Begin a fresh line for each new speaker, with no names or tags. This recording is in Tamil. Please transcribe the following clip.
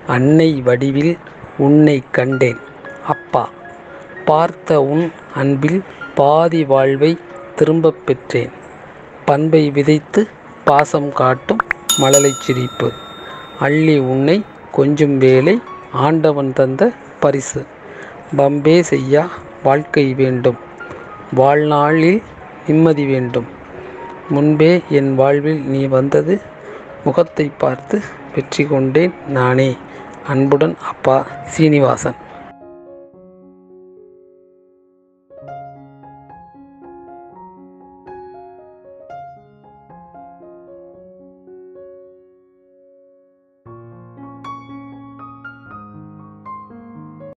அன்னை வடிவில் உன்னைக் கண்டேன் அப்பா பார்த்த உன் அன்பில் பாதி வாழ்வை திரும்பப் பெற்றேன் பண்பை விதைத்து பாசம் காட்டும் மழலைச் சிரிப்பு அள்ளி உன்னை கொஞ்சும் வேளை ஆண்டவன் தந்த பரிசு பம்பே செய்யா வாழ்க்கை வேண்டும் வாழ்நாளில் நிம்மதி வேண்டும் முன்பே என் வாழ்வில் நீ வந்தது முகத்தை பார்த்து வெற்றி கொண்டேன் நானே அன்புடன் அப்பா சீனிவாசன்